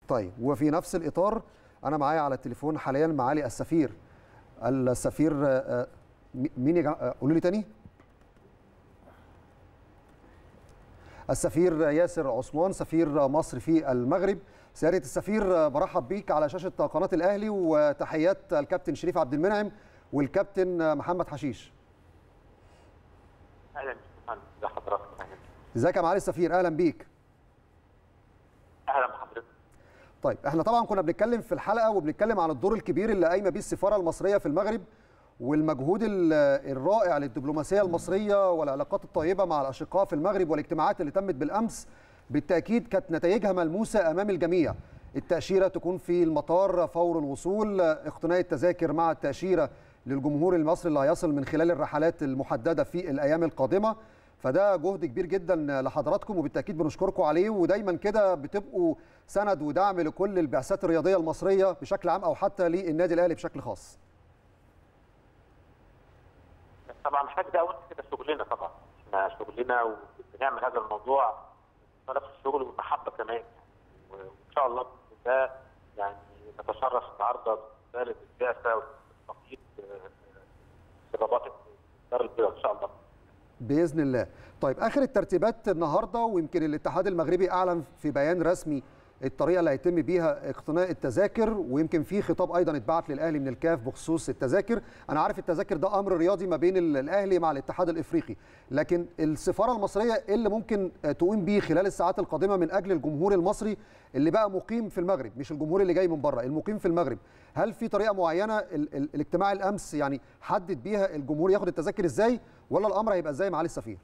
طيب وفي نفس الاطار انا معايا على التليفون حاليا معالي السفير السفير آه، م- مين يا جماعه قولوا لي تاني السفير ياسر عثمان سفير مصر في المغرب سياده السفير برحب بيك على شاشه قناه الاهلي وتحيات الكابتن شريف عبد المنعم والكابتن محمد حشيش اهلا بك ازي حضرتك اهلا ازيك يا معالي السفير اهلا بيك اهلا بحضرتك طيب احنا طبعا كنا بنتكلم في الحلقه وبنتكلم عن الدور الكبير اللي قايمه بيه السفاره المصريه في المغرب والمجهود ال- الرائع للدبلوماسيه المصريه والعلاقات الطيبه مع الاشقاء في المغرب والاجتماعات اللي تمت بالامس بالتاكيد كانت نتائجها ملموسه امام الجميع التاشيره تكون في المطار فور الوصول اقتناء التذاكر مع التاشيره للجمهور المصري اللي هيصل من خلال الرحلات المحدده في الايام القادمه فده جهد كبير جدا لحضراتكم وبالتاكيد بنشكركم عليه ودايما كده بتبقوا سند ودعم لكل البعثات الرياضيه المصريه بشكل عام او حتى للنادي الاهلي بشكل خاص. طبعا حاجه ده اول كده شغلنا طبعا احنا شغلنا وبنعمل هذا الموضوع طرف الشغل والمحبه كمان وان شاء الله باذن الله يعني نتشرف النهارده برساله البعثه والتقييد في رباط الدار البيضاء ان شاء الله باذن الله. طيب اخر الترتيبات النهارده ويمكن الاتحاد المغربي اعلن في بيان رسمي الطريقه اللي هيتم بيها اقتناء التذاكر ويمكن في خطاب ايضا اتبعت للاهلي من الكاف بخصوص التذاكر انا عارف التذاكر ده امر رياضي ما بين ال- الاهلي مع الاتحاد الافريقي لكن السفاره المصريه إيه اللي ممكن تقوم بيه خلال الساعات القادمه من اجل الجمهور المصري اللي بقى مقيم في المغرب مش الجمهور اللي جاي من بره المقيم في المغرب هل في طريقه معينه ال ال الاجتماع الامس يعني حدد بيها الجمهور ياخد التذاكر ازاي ولا الامر هيبقى ازاي معالي السفير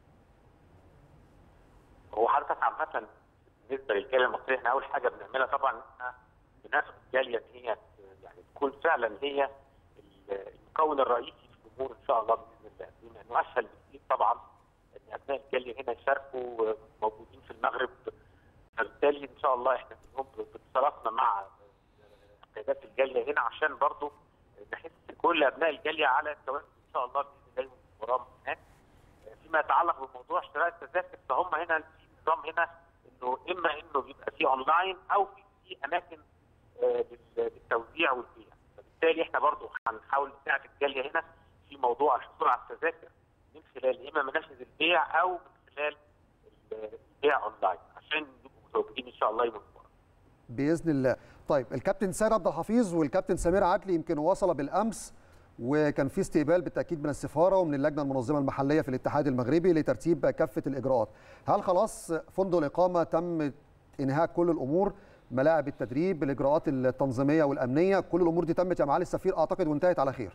هو حضرتك عامة بالنسبة للجالية المصرية احنا أول حاجة بنعملها طبعا إحنا بناخد الجالية إن هي يعني تكون فعلا هي المكون الرئيسي في الجمهور إن شاء الله بإذن الله بما إنه أسهل بكثير طبعا إن أبناء الجالية هنا يشاركوا موجودين في المغرب فبالتالي إن شاء الله إحنا بنقوم باتصالاتنا مع قيادات الجالية هنا عشان برضه نحس كل أبناء الجالية على التواجد إن شاء الله بإذن الله يوم المباراة هناك فيما يتعلق بموضوع شراء التذاكر فهم هنا في نظام هنا انه اما انه بيبقى في اونلاين او في في اماكن آه، لل- للتوزيع والبيع فبالتالي احنا برضو هنحاول نساعد الجاليه هنا في موضوع الحصول على التذاكر من خلال اما منافذ البيع او من خلال ال- البيع اونلاين عشان نبقوا متواجدين ان شاء الله يوم المباراه باذن الله طيب الكابتن سيد عبد الحفيظ والكابتن سمير عدلي يمكن وصل بالامس وكان في استقبال بالتاكيد من السفاره ومن اللجنه المنظمه المحليه في الاتحاد المغربي لترتيب كافه الاجراءات هل خلاص فندق الاقامه تم انهاء كل الامور ملاعب التدريب الاجراءات التنظيميه والامنيه كل الامور دي تمت يا معالي السفير اعتقد وانتهت على خير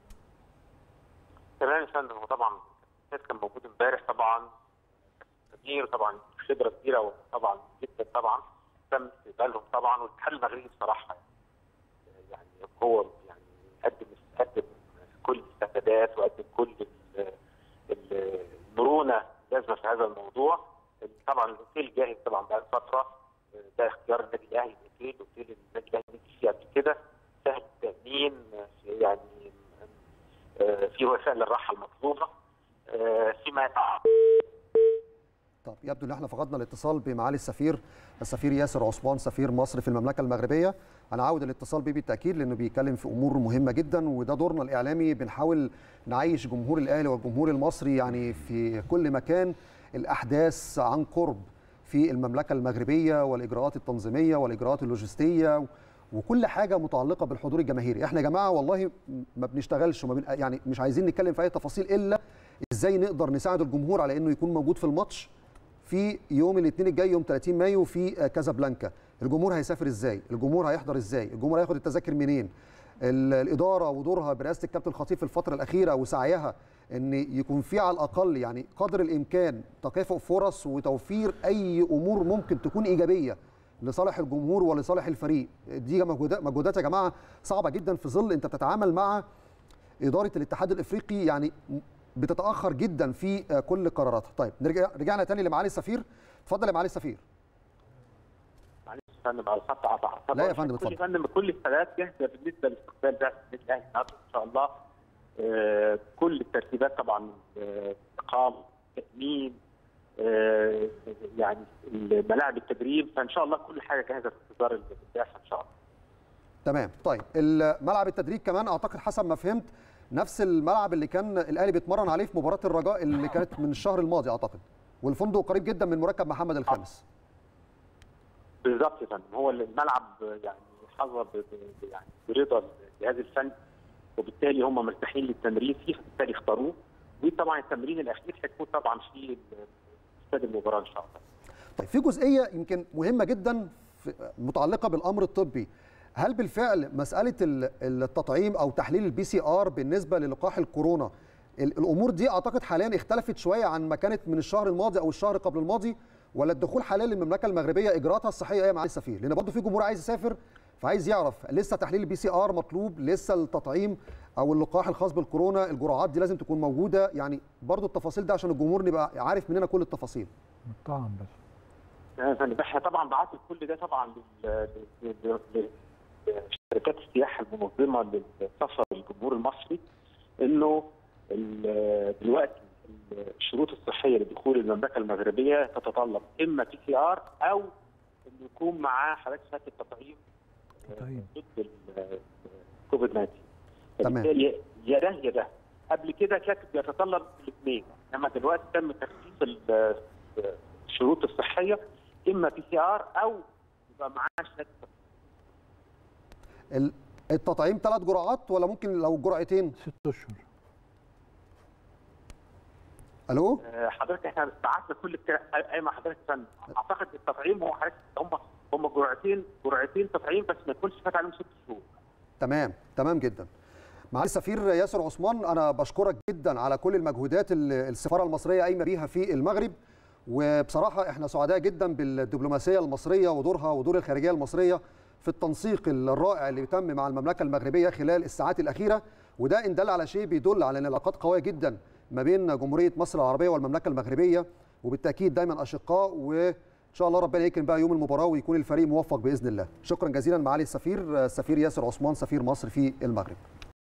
تمام يا فندم هو طبعا الناس كان موجود امبارح طبعا كبير طبعا خبره كبيره طبعا جدا طبعا تم استقبالهم طبعا والاتحاد المغربي بصراحه يعني هو يعني قدم قدم كل الاستعدادات وقدم كل ال- ال- المرونه اللازمه في هذا الموضوع طبعا الاوتيل جاهز طبعا بقى فتره ده اختيار النادي الاهلي الاوتيل اوتيل النادي الاهلي نجح فيه قبل كده سهل التامين يعني آه، في وسائل الراحه المطلوبه آه، فيما يتعلق طب يبدو ان احنا فقدنا الاتصال بمعالي السفير السفير ياسر عثمان سفير مصر في المملكه المغربيه انا عاود الاتصال بيه بالتاكيد لانه بيتكلم في امور مهمه جدا وده دورنا الاعلامي بنحاول نعيش جمهور الاهلي والجمهور المصري يعني في كل مكان الاحداث عن قرب في المملكه المغربيه والاجراءات التنظيميه والاجراءات اللوجستيه وكل حاجه متعلقه بالحضور الجماهيري احنا يا جماعه والله ما بنشتغلش وما بن... يعني مش عايزين نتكلم في اي تفاصيل الا ازاي نقدر نساعد الجمهور على انه يكون موجود في الماتش في يوم الاثنين الجاي يوم 30 مايو في كازابلانكا الجمهور هيسافر ازاي الجمهور هيحضر ازاي الجمهور هياخد التذاكر منين ال- الاداره ودورها برئاسه الكابتن الخطيب في الفتره الاخيره وسعيها ان يكون في على الاقل يعني قدر الامكان تكافؤ فرص وتوفير اي امور ممكن تكون ايجابيه لصالح الجمهور ولصالح الفريق دي مجهودات مجهودات يا جماعه صعبه جدا في ظل انت بتتعامل مع اداره الاتحاد الافريقي يعني بتتاخر جدا في كل قراراتها طيب نرجع رجعنا تاني لمعالي السفير اتفضل يا معالي السفير معلش يا فندم على الخط قطع لا يا فندم، كل اتفضل. فندم كل الحالات جاهزه بالنسبه لاستقبال بعثه النادي الاهلي النهارده ان شاء الله آه، كل الترتيبات طبعا آه، اقامه تامين آه، يعني ملاعب التدريب فان شاء الله كل حاجه جاهزه في انتظار البعثه ان شاء الله تمام طيب ملعب التدريب كمان اعتقد حسب ما فهمت نفس الملعب اللي كان الاهلي بيتمرن عليه في مباراه الرجاء اللي كانت من الشهر الماضي اعتقد والفندق قريب جدا من مركب محمد الخامس بالظبط يا فندم هو الملعب يعني حظى ب- ب- يعني برضا الجهاز الفني وبالتالي هم مرتاحين للتمرين فيه فبالتالي اختاروه وطبعا التمرين الاخير هيكون طبعا في استاد المباراه ان شاء الله طيب في جزئيه يمكن مهمه جدا في- متعلقه بالامر الطبي هل بالفعل مساله ال- التطعيم او تحليل البي سي ار بالنسبه للقاح الكورونا ال- الامور دي اعتقد حاليا اختلفت شويه عن ما كانت من الشهر الماضي او الشهر قبل الماضي ولا الدخول حاليا للمملكه المغربيه اجراءاتها الصحيه ايه مع السفير لان برضه في جمهور عايز يسافر فعايز يعرف لسه تحليل البي سي ار مطلوب لسه التطعيم او اللقاح الخاص بالكورونا الجرعات دي لازم تكون موجوده يعني برضه التفاصيل ده عشان الجمهور نبقى عارف مننا كل التفاصيل مطعم بس آه، فندم احنا طبعا بعثنا كل ده طبعا لل- لل- لل- لشركات السياحه المنظمه للسفر للجمهور المصري انه ال- دلوقتي الشروط الصحيه لدخول المملكه المغربيه تتطلب اما بي سي ار او انه يكون معاه حضرتك شهاده التطعيم تطعيم. ضد الكوفيد 19 تمام. فبالتالي يا ده يا ده قبل كده كانت بيتطلب الاثنين انما دلوقتي تم تخفيف ال- الشروط الصحيه اما بي سي ار او يبقى معاه شهاده ال- التطعيم ثلاث جرعات ولا ممكن لو جرعتين ست اشهر الو آه، حضرتك احنا بعتنا كل الكلام اي ما حضرتك فن اعتقد التطعيم هو حضرتك هم هم جرعتين جرعتين تطعيم بس ما يكونش فات عليهم ست شهور تمام تمام جدا معالي السفير ياسر عثمان انا بشكرك جدا على كل المجهودات اللي السفاره المصريه قايمه بيها في المغرب وبصراحه احنا سعداء جدا بالدبلوماسيه المصريه ودورها ودور الخارجيه المصريه في التنسيق الرائع اللي تم مع المملكه المغربيه خلال الساعات الاخيره وده ان دل على شيء بيدل على ان العلاقات قويه جدا ما بين جمهوريه مصر العربيه والمملكه المغربيه وبالتاكيد دايما اشقاء وان شاء الله ربنا يكرم بقى يوم المباراه ويكون الفريق موفق باذن الله شكرا جزيلا معالي السفير السفير ياسر عثمان سفير مصر في المغرب